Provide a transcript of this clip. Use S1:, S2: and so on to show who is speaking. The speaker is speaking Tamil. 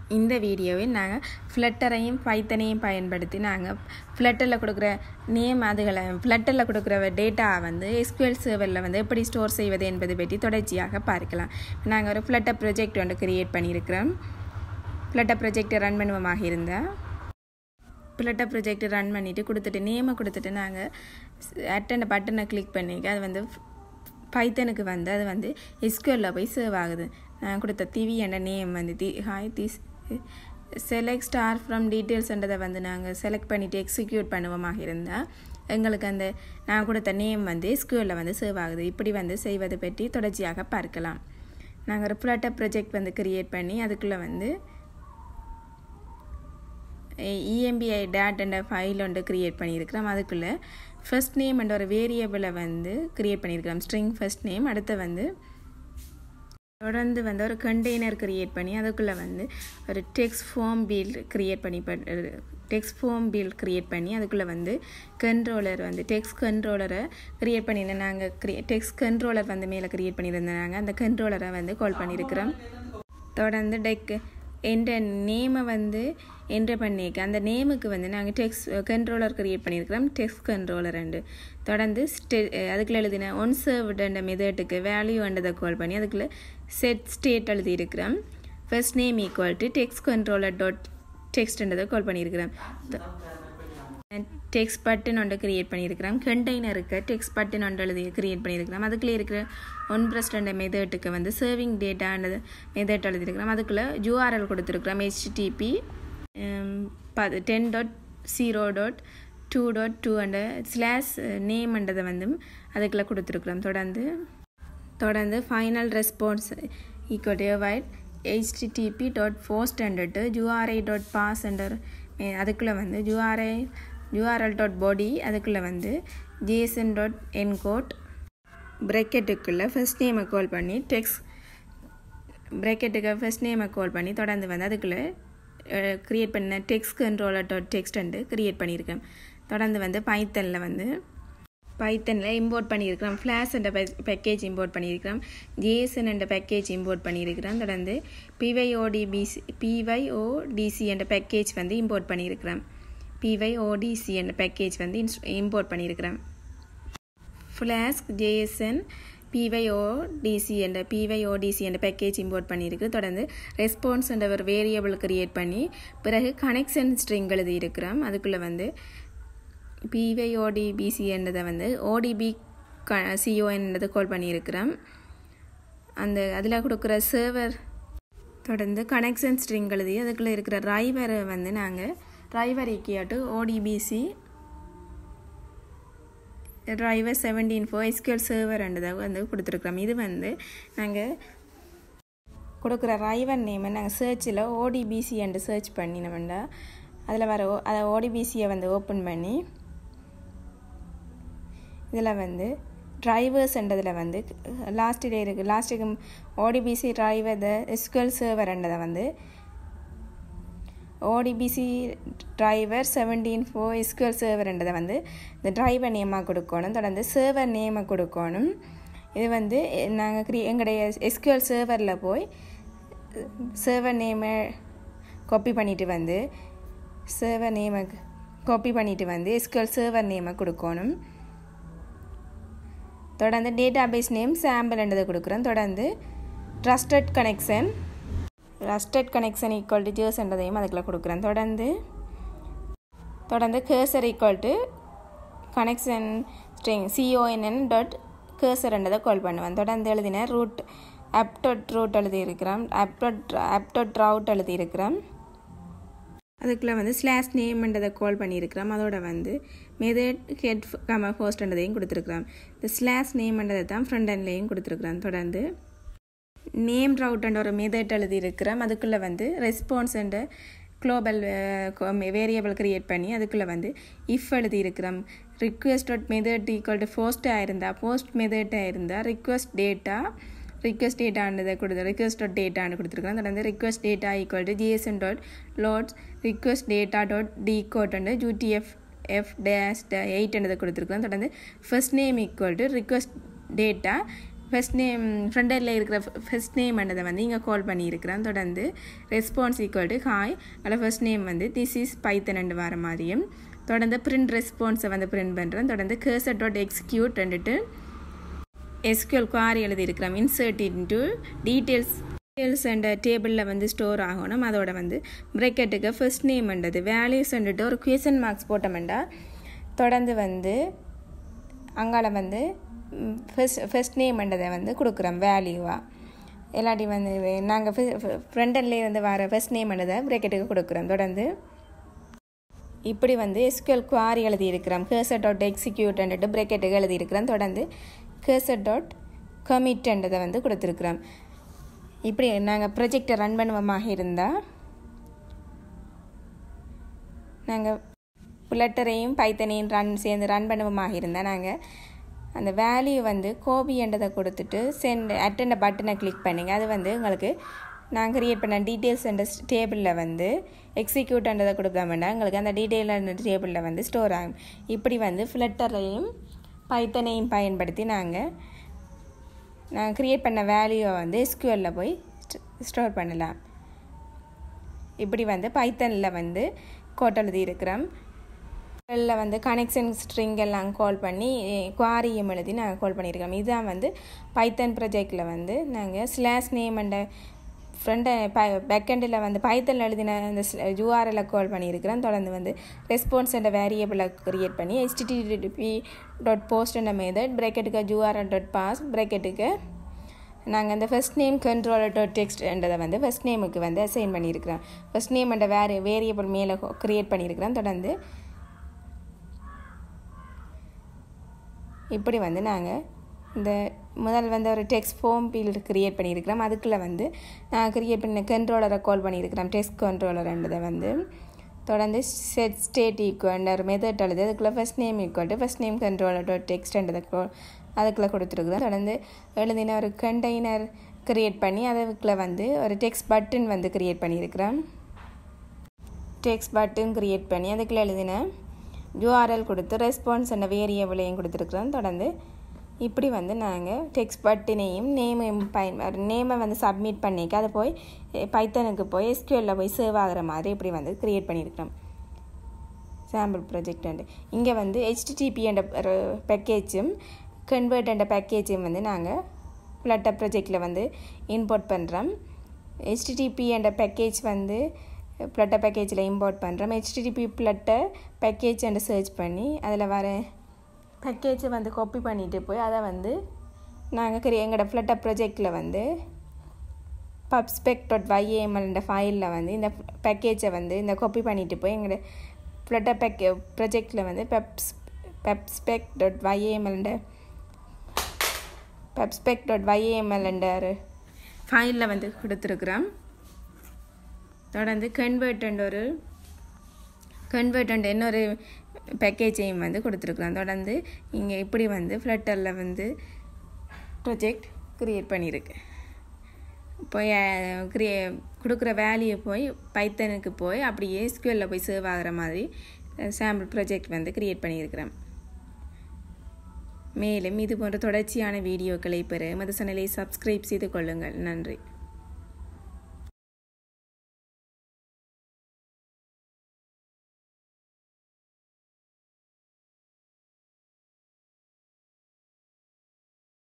S1: இந்த வீடியோவில் நாங்கள் ஃப்ளட்டரையும் பைத்தனையும் பயன்படுத்தி நாங்கள் ஃப்ளட்டரில் கொடுக்குற நேம் அதுகளை ஃப்ளட்டரில் கொடுக்குற டேட்டா வந்து எஸ்கியூஎல் சர்வரில் வந்து எப்படி ஸ்டோர் செய்வது என்பது பற்றி தொடர்ச்சியாக பார்க்கலாம் நாங்கள் ஒரு ஃப்ளட்டர் ப்ரொஜெக்ட் ஒன்று கிரியேட் பண்ணியிருக்கிறோம் ஃப்ளட்டர் ப்ரொஜெக்டை ரன் பண்ணுவோமாக இருந்தால் ஃப்ளட்டர் ப்ரொஜெக்ட் ரன் பண்ணிவிட்டு கொடுத்துட்டு நேமை கொடுத்துட்டு நாங்கள் அட்டண்ட பட்டனை கிளிக் பண்ணிக்க அது வந்து பைத்தனுக்கு வந்து அது வந்து எஸ்கியூஎல்ல போய் சேவ் ஆகுது நான் கொடுத்த திவி என்ற நேம் வந்து the hi this select star from டீட்டெயில்ஸ்ன்றதை வந்து நாங்கள் செலக்ட் பண்ணிவிட்டு எக்ஸிக்யூட் பண்ணுவோமாக இருந்தால் எங்களுக்கு அந்த நான் கொடுத்த நேம் வந்து எஸ்கியூஎல்ல வந்து சேவ் ஆகுது இப்படி வந்து செய்வது பற்றி தொடர்ச்சியாக பார்க்கலாம் நாங்கள் ஒரு ஃப்ளட்டர் ப்ரொஜெக்ட் வந்து க்ரியேட் பண்ணி அதுக்குள்ளே வந்து இஎம்பிஐ டேட் என்ற ஃபைல் ஒன்று க்ரியேட் பண்ணியிருக்கிறோம் அதுக்குள்ளே ஃபர்ஸ்ட் நேம் என்ற ஒரு வேரியபிளை வந்து க்ரியேட் பண்ணியிருக்கிறோம் ஸ்ட்ரிங் ஃபர்ஸ்ட் நேம் அடுத்து வந்து தொடர்ந்து வந்து ஒரு கண்டெய்னர் க்ரியேட் பண்ணி அதுக்குள்ளே வந்து ஒரு டெக்ஸ்ட் ஃபார்ம் பில் க்ரியேட் பண்ணி டெக்ஸ்ட் ஃபார்ம் பில் க்ரியேட் பண்ணி அதுக்குள்ளே வந்து கண்ட்ரோலர் வந்து டெக்ஸ்ட் கண்ட்ரோலரை க்ரியேட் பண்ணியிருந்தேன் நாங்கள் க்ரியே டெக்ஸ்ட் கண்ட்ரோலர் வந்து மேலே க்ரியேட் பண்ணியிருந்தேன் நாங்கள் அந்த கண்ட்ரோலரை வந்து கால் பண்ணியிருக்கிறோம் தொடர்ந்து டெக் என்ற நேமை வந்து என்ட்ரு பண்ணியிருக்கேன் அந்த நேமுக்கு வந்து நாங்கள் டெக்ஸ்ட் கண்ட்ரோலர் க்ரியேட் பண்ணியிருக்கிறோம் டெக்ஸ்ட் கண்ட்ரோலர் ரெண்டு தொடர்ந்து ஸ்டே அதுக்குள்ளே எழுதின ஒன் சர்வ்டுன்ற மெதட்டுக்கு வேல்யூ அண்டதை கால் பண்ணி அதுக்குள்ளே செட் ஸ்டேட் எழுதியிருக்கிறோம் first name equal to text controller dot டெக்ஸ்ட்ன்றதை கால் பண்ணியிருக்கிறோம் டெக்ஸ்ட் பட்டன் ஒன்று க்ரியேட் பண்ணியிருக்கிறோம் கண்டெய்னருக்கு டெக்ஸ்ட் பட்டன் ஒன்று எழுதி க்ரியேட் பண்ணியிருக்கிறோம் அதுக்குள்ளே இருக்கிற ஒன் ப்ளஸ் ரெண்டு மெதட்டுக்கு வந்து சர்விங் டேட்டான்றது மெதட் எழுதியிருக்கிறோம் அதுக்குள்ளே யூஆர்எல் கொடுத்துருக்குறோம் HTTP ten dot zero dot two dot two and slash நேம்ன்றதை வந்து அதுக்குள்ளே கொடுத்துருக்குறோம் தொடர்ந்து தொடர்ந்து final response equal to wait HTTP dot for standard URI dot parse under அதுக்குள்ளே வந்து யூஆர்ஐ யூஆர்எல் டாட் பாடி அதுக்குள்ளே வந்து ஜேசன் டாட் என்கோட் ப்ரெக்கெட்டுக்குள்ளே ஃபஸ்ட் நேமை கால் பண்ணி டெக்ஸ்ட் ப்ரெக்கெட்டுக்கு ஃபஸ்ட் நேமை கால் பண்ணி தொடர்ந்து வந்து அதுக்குள்ளே க்ரியேட் பண்ண text controller dot text create பண்ணியிருக்கேன் தொடர்ந்து வந்து பைத்தனில் வந்து பைத்தனில் இம்போர்ட் பண்ணியிருக்கிறோம் ஃப்ளாஷ் என்ற பேக்கேஜ் இம்போர்ட் பண்ணியிருக்கிறோம் ஜேஎஸ்என் என்ற பேக்கேஜ் இம்போர்ட் பண்ணியிருக்கிறோம் தொடர்ந்து பிவைஓடிபிசி பிவைஓடிசி என்ற பேக்கேஜ் வந்து இம்போர்ட் பண்ணியிருக்கிறோம் பிவைஓடிசி என்ற பேக்கேஜ் வந்து இம்போர்ட் பண்ணியிருக்கிறோம் ஃப்ளாஸ்க் ஜேஎஸ்என் பிவைஓடிசி என்ற பிவைஓடிசி என்ற பேக்கேஜ் இம்போர்ட் பண்ணியிருக்கு தொடர்ந்து ரெஸ்பான்ஸ் என்ற ஒரு வேரியபிள் கிரியேட் பண்ணி பிறகு கனெக்ஷன் ஸ்ட்ரிங் எழுதி இருக்கிறோம் அதுக்குள்ளே வந்து பிவைஓடிபிசி என்றதை வந்து ஓடிபி க சிஓன்றதை கால் பண்ணியிருக்கிறோம் அந்த அதில் கொடுக்குற சர்வர் தொடர்ந்து கனெக்ஷன் ஸ்ட்ரிங் எழுதி அதுக்குள்ளே இருக்கிற ரைவரை வந்து நாங்கள் ரைவர் ஈக்கியாட்டு ODBC driver seventeen for SQL server ரெண்டு வந்து கொடுத்துருக்குறோம் இது வந்து நாங்கள் கொடுக்குற ரைவர் நேமை நாங்கள் சர்ச்சில் ஓடிபிசி என்று சர்ச் பண்ணினோம்னா அதில் வர அதை ஓடிபிசியை வந்து ஓப்பன் பண்ணி இதில் வந்து டிரைவர்ஸ்ன்றதில் வந்து லாஸ்ட்டில் இருக்குது லாஸ்ட்டுக்கு ஓடிபிசி டிரைவர் த எஸ்கியூஎல் சர்வர்ன்றதை வந்து ODBC driver seventeen for SQL சர்வர்ன்றதை வந்து இந்த டிரைவர் நேமாக கொடுக்கணும் தொடர்ந்து சர்வர் நேமை கொடுக்கணும் இது வந்து நாங்கள் க்ரீ எங்களுடைய எஸ்கியூஎல் சர்வரில் போய் சர்வர் நேமை காப்பி பண்ணிவிட்டு வந்து சர்வர் நேமை காப்பி பண்ணிவிட்டு வந்து எஸ்கியூஎல் சர்வர் நேமை கொடுக்கணும் தொடர்ந்து டேட்டா பேஸ் நேம் சாம்பிள்ன்றதை கொடுக்குறோம் தொடர்ந்து trusted connection trusted connection equal to ஜேர்ஸ்ன்றதையும் அதுக்குள்ள கொடுக்குறேன் தொடர்ந்து தொடர்ந்து cursor equal to connection string CONN dot கேர்சர்ன்றதை கால் பண்ணுவேன் தொடர்ந்து எழுதின ரூட் அப்டோட் ரூட் எழுதியிருக்கிறோம் அப்டோட் அப்டோட் ரவுட் எழுதியிருக்கிறோம் அதுக்குள்ளே வந்து ஸ்லாஷ் நேம்ன்றதை கால் பண்ணியிருக்கிறோம் அதோட வந்து மெதட் ஹெட் கம ஹோஸ்ட்ன்றதையும் கொடுத்துருக்குறோம் இந்த ஸ்லாஷ் நேம்ன்றதை தான் ஃப்ரண்ட் அண்ட்லேயும் கொடுத்துருக்குறோம் தொடர்ந்து நேம் ரவுட்ன்ற ஒரு மெதட் எழுதியிருக்கிறோம் அதுக்குள்ளே வந்து ரெஸ்பான்ஸ் என்ற குளோபல் வேரியபிள் க்ரியேட் பண்ணி அதுக்குள்ளே வந்து இஃப் எழுதியிருக்கிறோம் request dot method equal to போஸ்ட்டாக இருந்தால் போஸ்ட் மெதட்டாக இருந்தால் ரிக்வெஸ்ட் டேட்டா ரிக்வெஸ்ட் டேட்டான்றதை கொடுத்து ரிக்வெஸ்ட் டாட் டேட்டான்னு கொடுத்துருக்கோம் தொடர்ந்து request data equal to JSON dot loads request data dot decode UTF F dash எயிட்ன்றதை கொடுத்துருக்கோம் தொடர்ந்து first name equal to request data first name ஃப்ரெண்டரில் இருக்கிற ஃபர்ஸ்ட் நேம் பண்ணதை வந்து இங்கே கால் பண்ணியிருக்கிறேன் தொடர்ந்து ரெஸ்பான்ஸ் ஈக்குவல் டு ஹாய் அதில் ஃபர்ஸ்ட் நேம் வந்து திஸ் இஸ் பைத்தன் ரெண்டு வர மாதிரியும் தொடர்ந்து பிரிண்ட் ரெஸ்பான்ஸை வந்து பிரிண்ட் பண்ணுறேன் தொடர்ந்து கேர்சர் டாட் எக்ஸிக்யூட் ரெண்டுட்டு எஸ்கியூஎல் குவாரி எழுதியிருக்கிறோம் insert into details details and டேபிளில் வந்து ஸ்டோர் ஆகணும் அதோட வந்து ப்ரெக்கெட்டுக்கு ஃபர்ஸ்ட் நேம்ன்றது வேல்யூஸ் வந்துட்டு ஒரு கொஷன் மார்க்ஸ் போட்டோம்டா தொடர்ந்து வந்து அங்கால வந்து ஃபர்ஸ்ட் ஃபர்ஸ்ட் நேம்ன்றதை வந்து கொடுக்குறோம் வேல்யூவாக இல்லாட்டி வந்து நாங்கள் ஃப்ரெண்டன்லேயே வந்து வர ஃபர்ஸ்ட் நேம்ன்றதை ப்ரெக்கெட்டுக்கு கொடுக்குறோம் தொடர்ந்து இப்படி வந்து எஸ்கியூஎல் குவாரி எழுதியிருக்கிறோம் கேர்சர் டாட் எக்ஸிக்யூட்ன்ட்டு ப்ரெக்கெட்டுக்கு எழுதியிருக்கிறோம் தொடர்ந்து கேர்சர் டாட் கமிட்ன்றதை வந்து கொடுத்துருக்குறோம் இப்படி நாங்கள் ப்ரொஜெக்டை ரன் பண்ணுவோமாக இருந்தால் நாங்கள் புல்லட்டரையும் பைத்தனையும் ரன் சேர்ந்து ரன் பண்ணுவோமாக இருந்தால் நாங்கள் அந்த வேல்யூ வந்து கோபின்றதை கொடுத்துட்டு சென்ட் அட்டண்ட பட்டனை கிளிக் பண்ணிங்க அது வந்து உங்களுக்கு நான் க்ரியேட் பண்ண டீட்டெயில்ஸ் என்ற டேபிளில் வந்து எக்ஸிக்யூட்ன்றதை கொடுக்க வேண்டாம் உங்களுக்கு அந்த டீட்டெயில் டேபிளில் வந்து ஸ்டோர் ஆகும் இப்படி வந்து ஃப்ளட்டரையும் பைத்தனையும் பயன்படுத்தி நாங்கள் நான் க்ரியேட் பண்ண வேல்யூவை வந்து எஸ்கியூஎல்ல போய் ஸ்டோர் பண்ணலாம் இப்படி வந்து பைத்தனில் வந்து கோட் எழுதி இருக்கிறோம் இதில் வந்து கனெக்ஷன் ஸ்ட்ரிங் எல்லாம் கால் பண்ணி குவாரியும் எழுதி நாங்கள் கால் பண்ணியிருக்கோம் இதுதான் வந்து பைத்தன் ப்ராஜெக்டில் வந்து நாங்கள் ஸ்லாஷ் நேம் அண்ட் ஃப்ரண்ட் ப பேக்கெண்டில் வந்து பைத்தனில் எழுதின அந்த யூஆர்எல்ல கால் பண்ணியிருக்கிறோம் தொடர்ந்து வந்து ரெஸ்பான்ஸ் என்ற வேரியபிளை க்ரியேட் பண்ணி ஹெச்டிடிபி டாட் போஸ்ட் என்ற மெத்தட் ப்ரெக்கெட்டுக்கு யூஆர்எல் டாட் பாஸ் ப்ரெக்கெட்டுக்கு நாங்கள் அந்த ஃபஸ்ட் நேம் கண்ட்ரோலர் டாட் டெக்ஸ்ட்ன்றதை வந்து ஃபஸ்ட் நேமுக்கு வந்து அசைன் பண்ணியிருக்கிறோம் ஃபஸ்ட் நேம் என்ற வேறு வேரியபிள் மேலே க்ரியேட் பண்ணியிருக்கிறோம் தொடர்ந்து இப்படி வந்து நாங்கள் இந்த முதல் வந்து ஒரு டெக்ஸ்ட் ஃபார்ம் ஃபீல்டு க்ரியேட் பண்ணியிருக்கிறோம் அதுக்குள்ளே வந்து நான் க்ரியேட் பண்ண கண்ட்ரோலரை கால் பண்ணியிருக்கிறோம் டெக்ஸ்ட் கண்ட்ரோலர்ன்றதை வந்து தொடர்ந்து செட் ஸ்டேட் ஈக்குவல் ஒரு மெத்தட் எழுது அதுக்குள்ளே first name equal to first name controller dot டெக்ஸ்ட்ன்றதை அதுக்குள்ளே கொடுத்துருக்குறோம் தொடர்ந்து எழுதின ஒரு கண்டெய்னர் க்ரியேட் பண்ணி அதுக்குள்ளே வந்து ஒரு டெக்ஸ்ட் பட்டன் வந்து க்ரியேட் பண்ணியிருக்கிறோம் டெக்ஸ்ட் பட்டன் க்ரியேட் பண்ணி அதுக்குள்ளே எழுதின யூஆர்எல் கொடுத்து ரெஸ்பான்ஸ் என்ற வேரியபிளையும் கொடுத்துருக்குறோம் தொடர்ந்து இப்படி வந்து நாங்கள் டெக்ஸ்ட் பட்டினையும் நேமையும் பயன் நேமை வந்து சப்மிட் பண்ணிக்க அதை போய் பைத்தனுக்கு போய் எஸ்கியூஎல்ல போய் சேவ் ஆகிற மாதிரி இப்படி வந்து க்ரியேட் பண்ணியிருக்கிறோம் சாம்பிள் ப்ராஜெக்ட் அண்டு இங்கே வந்து ஹெச்டிடிபி என்ற பேக்கேஜும் கன்வெர்ட் என்ற பேக்கேஜையும் வந்து நாங்கள் ஃப்ளட்டர் ப்ராஜெக்டில் வந்து இம்போர்ட் பண்ணுறோம் ஹெச்டிடிபி என்ற பேக்கேஜ் வந்து ஃப்ளட்டர் பேக்கேஜில் இம்போர்ட் பண்ணுறோம் ஹெச்டிடிபி ஃப்ளட்டர் பேக்கேஜ் என்று சர்ச் பண்ணி அதில் வர பேக்கேஜை வந்து காப்பி பண்ணிட்டு போய் அதை வந்து நாங்கள் கிரி எங்களோட ஃப்ளட்டர் ப்ராஜெக்டில் வந்து பப்ஸ்பெக் டாட் வைஏஎம்எல்ன்ற ஃபைலில் வந்து இந்த பேக்கேஜை வந்து இந்த காப்பி பண்ணிட்டு போய் எங்களோட ஃப்ளட்டர் பேக்கே ப்ராஜெக்டில் வந்து பெப்ஸ் பெப்ஸ்பெக் டாட் வைஏஎம்எல்ன்ற பெப்ஸ்பெக் டாட் வைஏஎம்எல்ன்ற ஃபைலில் வந்து கொடுத்துருக்குறோம் தொடர்ந்து கன்வெர்ட் ஒரு கன்வெர்ட் அண்ட் இன்னொரு பேக்கேஜையும் வந்து கொடுத்துருக்குறோம் தொடர்ந்து இங்கே இப்படி வந்து ஃப்ளட்டரில் வந்து ப்ரொஜெக்ட் க்ரியேட் பண்ணியிருக்கு போய் க்ரியே கொடுக்குற வேல்யூ போய் பைத்தனுக்கு போய் அப்படியே ஸ்கியூலில் போய் சேவ் ஆகிற மாதிரி சாம்பிள் ப்ரொஜெக்ட் வந்து க்ரியேட் பண்ணியிருக்கிறேன் மேலும் இது போன்ற தொடர்ச்சியான வீடியோக்களை பெற மது சேனலை சப்ஸ்கிரைப் செய்து கொள்ளுங்கள் நன்றி